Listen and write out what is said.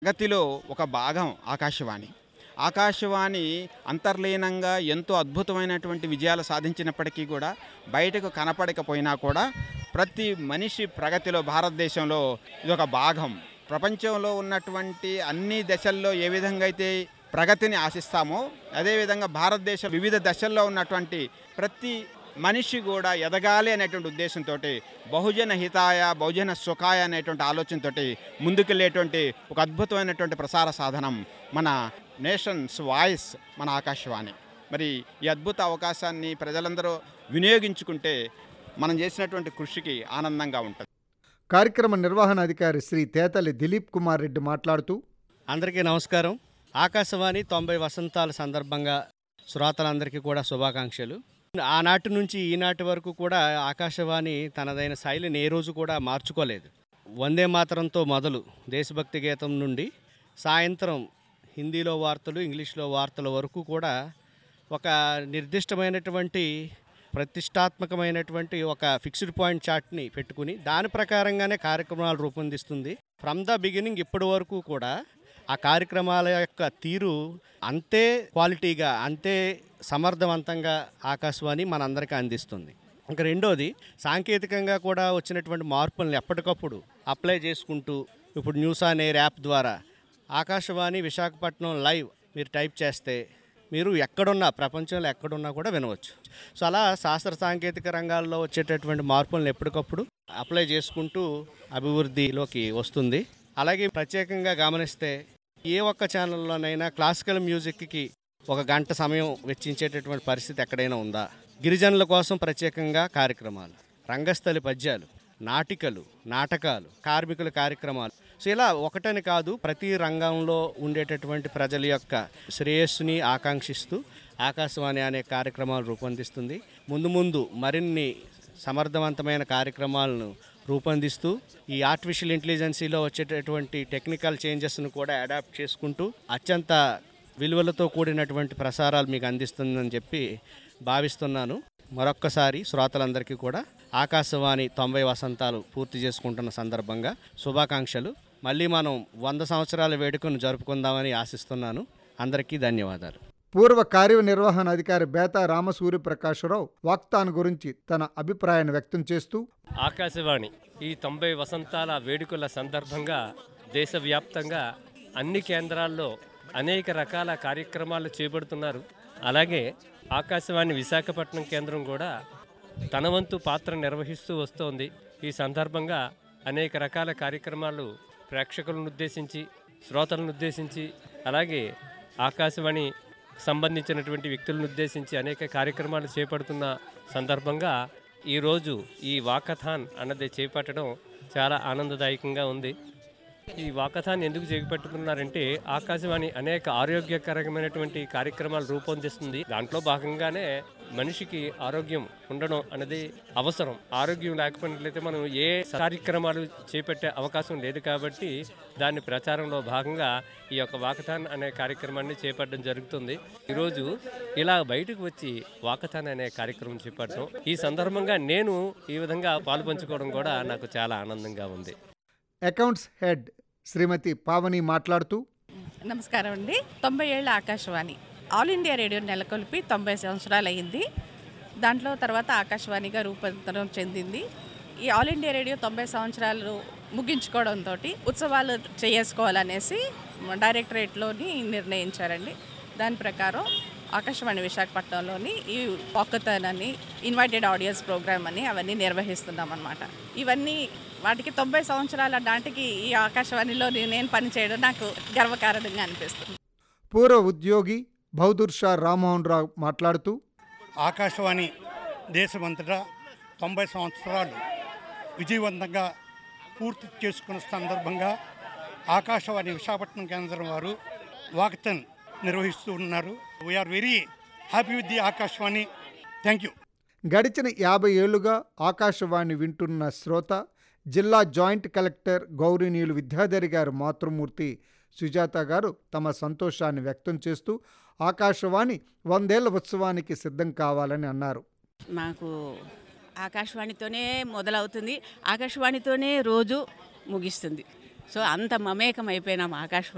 ప్రగతిలో ఒక భాగం ఆకాశవాణి ఆకాశవాణి అంతర్లీనంగా ఎంతో అద్భుతమైనటువంటి విజయాలు సాధించినప్పటికీ కూడా బయటకు కనపడకపోయినా కూడా ప్రతి మనిషి ప్రగతిలో భారతదేశంలో ఇది ఒక భాగం ప్రపంచంలో ఉన్నటువంటి అన్ని దశల్లో ఏ విధంగా అయితే ప్రగతిని ఆశిస్తామో అదేవిధంగా భారతదేశం వివిధ దశల్లో ఉన్నటువంటి ప్రతి మనిషి కూడా ఎదగాలి అనేటువంటి ఉద్దేశంతో బహుజన హితాయ బహుజన సుఖాయ అనేటువంటి ఆలోచనతో ముందుకెళ్ళేటువంటి ఒక అద్భుతమైనటువంటి ప్రసార సాధనం మన నేషన్స్ వాయిస్ మన ఆకాశవాణి మరి ఈ అద్భుత అవకాశాన్ని ప్రజలందరూ వినియోగించుకుంటే మనం చేసినటువంటి కృషికి ఆనందంగా ఉంటుంది కార్యక్రమ నిర్వహణ అధికారి శ్రీ తేతలి దిలీప్ కుమార్ రెడ్డి మాట్లాడుతూ అందరికీ నమస్కారం ఆకాశవాణి తొంభై వసంతాల సందర్భంగా శ్రోతలందరికీ కూడా శుభాకాంక్షలు ఆనాటి నుంచి ఈనాటి వరకు కూడా ఆకాశవాణి తనదైన శైలిని ఏ రోజు కూడా మార్చుకోలేదు వందే మాతరంతో మొదలు దేశభక్తి గీతం నుండి సాయంత్రం హిందీలో వార్తలు ఇంగ్లీష్లో వార్తల వరకు కూడా ఒక నిర్దిష్టమైనటువంటి ప్రతిష్టాత్మకమైనటువంటి ఒక ఫిక్స్డ్ పాయింట్ చార్ట్ని పెట్టుకుని దాని ప్రకారంగానే కార్యక్రమాలు రూపొందిస్తుంది ఫ్రమ్ ద బిగినింగ్ ఇప్పటి వరకు కూడా ఆ కార్యక్రమాల యొక్క తీరు అంతే క్వాలిటీగా అంతే సమర్థవంతంగా ఆకాశవాణి మనందరికీ అందిస్తుంది ఇంకా రెండోది సాంకేతికంగా కూడా వచ్చినటువంటి మార్పులను ఎప్పటికప్పుడు అప్లై చేసుకుంటూ ఇప్పుడు న్యూస్ ఆన్ ఎయిర్ యాప్ ద్వారా ఆకాశవాణి విశాఖపట్నం లైవ్ మీరు టైప్ చేస్తే మీరు ఎక్కడున్నా ప్రపంచంలో ఎక్కడున్నా కూడా వినవచ్చు సో అలా శాస్త్ర సాంకేతిక రంగాల్లో వచ్చేటటువంటి మార్పులను ఎప్పటికప్పుడు అప్లై చేసుకుంటూ అభివృద్ధిలోకి వస్తుంది అలాగే ప్రత్యేకంగా గమనిస్తే ఏ ఒక్క ఛానల్లోనైనా క్లాసికల్ మ్యూజిక్కి ఒక గంట సమయం వెచ్చించేటటువంటి పరిస్థితి ఎక్కడైనా ఉందా గిరిజనుల కోసం ప్రత్యేకంగా కార్యక్రమాలు రంగస్థలి పద్యాలు నాటికలు నాటకాలు కార్మికుల కార్యక్రమాలు సో ఇలా ఒకటని కాదు ప్రతి రంగంలో ఉండేటటువంటి ప్రజల యొక్క శ్రేయస్సుని ఆకాంక్షిస్తూ ఆకాశవాణి అనే కార్యక్రమాలు రూపొందిస్తుంది ముందు ముందు మరిన్ని సమర్థవంతమైన కార్యక్రమాలను రూపొందిస్తూ ఈ ఆర్టిఫిషియల్ ఇంటెలిజెన్సీలో వచ్చేటటువంటి టెక్నికల్ చేంజెస్ను కూడా అడాప్ట్ చేసుకుంటూ అత్యంత విలువలతో కూడినటువంటి ప్రసారాలు మీకు అందిస్తుందని చెప్పి భావిస్తున్నాను మరొక్కసారి శ్రోతలందరికీ కూడా ఆకాశవాణి తొంభై వసంతాలు పూర్తి చేసుకుంటున్న సందర్భంగా శుభాకాంక్షలు మళ్ళీ మనం వంద సంవత్సరాల వేడుకను జరుపుకుందామని ఆశిస్తున్నాను అందరికీ ధన్యవాదాలు పూర్వ కార్యనిర్వహణ అధికారి బేతా రామసూర్య ప్రకాశ్రావు వాక్తాన్ గురించి తన అభిప్రాయాన్ని వ్యక్తం చేస్తూ ఆకాశవాణి ఈ తొంభై వసంతాల వేడుకల సందర్భంగా దేశవ్యాప్తంగా అన్ని కేంద్రాల్లో అనేక రకాల కార్యక్రమాలు చేపడుతున్నారు అలాగే ఆకాశవాణి విశాఖపట్నం కేంద్రం కూడా తన వంతు పాత్ర నిర్వహిస్తూ వస్తోంది ఈ సందర్భంగా అనేక రకాల కార్యక్రమాలు ప్రేక్షకులను ఉద్దేశించి శ్రోతలను ఉద్దేశించి అలాగే ఆకాశవాణి సంబంధించినటువంటి వ్యక్తులను ఉద్దేశించి అనేక కార్యక్రమాలు చేపడుతున్న సందర్భంగా ఈరోజు ఈ వాకథాన్ అన్నది చేపట్టడం చాలా ఆనందదాయకంగా ఉంది ఈ వాకథాన్ ఎందుకు చేపట్టుకున్నారంటే ఆకాశవాణి అనేక ఆరోగ్యకరమైనటువంటి కార్యక్రమాలు రూపొందిస్తుంది దాంట్లో భాగంగానే మనిషికి ఆరోగ్యం ఉండడం అనేది అవసరం ఆరోగ్యం లేకపోయినట్లయితే మనం ఏ కార్యక్రమాలు చేపట్టే అవకాశం లేదు కాబట్టి దాని ప్రచారంలో భాగంగా ఈ యొక్క వాకథాన్ అనే కార్యక్రమాన్ని చేపట్టడం జరుగుతుంది ఈరోజు ఇలా బయటకు వచ్చి వాకథాన్ అనే కార్యక్రమం చేపట్టడం ఈ సందర్భంగా నేను ఈ విధంగా పాల్పంచుకోవడం కూడా నాకు చాలా ఆనందంగా ఉంది అకౌంట్స్ హెడ్ శ్రీమతి పావని మాట్లాడుతూ నమస్కారం అండి తొంభై ఏళ్ళ ఆకాశవాణి ఆల్ ఇండియా రేడియో నెలకొల్పి తొంభై సంవత్సరాలు అయింది దాంట్లో తర్వాత ఆకాశవాణిగా రూపాంతరం చెందింది ఈ ఆల్ ఇండియా రేడియో తొంభై సంవత్సరాలు ముగించుకోవడంతో ఉత్సవాలు చేసుకోవాలనేసి డైరెక్టరేట్లోని నిర్ణయించారండి దాని ప్రకారం ఆకాశవాణి విశాఖపట్నంలోని ఈ వాకథాన్ అని ఇన్వైటెడ్ ఆడియన్స్ ప్రోగ్రామ్ అని అవన్నీ నిర్వహిస్తున్నాం అనమాట ఇవన్నీ వాటికి తొంభై సంవత్సరాల నాటికి ఈ ఆకాశవాణిలో నేను పనిచేయడం నాకు గర్వకారణంగా అనిపిస్తుంది పూర్వ ఉద్యోగి బహదూర్ షా రామ్మోహన్ రావు మాట్లాడుతూ ఆకాశవాణి దేశమంతటా తొంభై సంవత్సరాలు విజయవంతంగా పూర్తి చేసుకున్న సందర్భంగా ఆకాశవాణి విశాఖపట్నం కేంద్రం వారు వాకథన్ నిర్వహిస్తూ ఉన్నారు we're very happy with the Akashvani thank you గడిచిన యాభై ఏళ్లుగా ఆకాశవాణి వింటున్న శ్రోత జిల్లా జాయింట్ కలెక్టర్ గౌరవనీయులు విద్యాధరి గారు మాతృమూర్తి సుజాత గారు తమ సంతోషాన్ని వ్యక్తం చేస్తూ ఆకాశవాణి వందేళ్ల ఉత్సవానికి సిద్ధం కావాలని అన్నారు మాకు ఆకాశవాణితోనే మొదలవుతుంది ఆకాశవాణితోనే రోజు ముగిస్తుంది సో అంత మమేకం అయిపోయినాం ఆకాశవాణి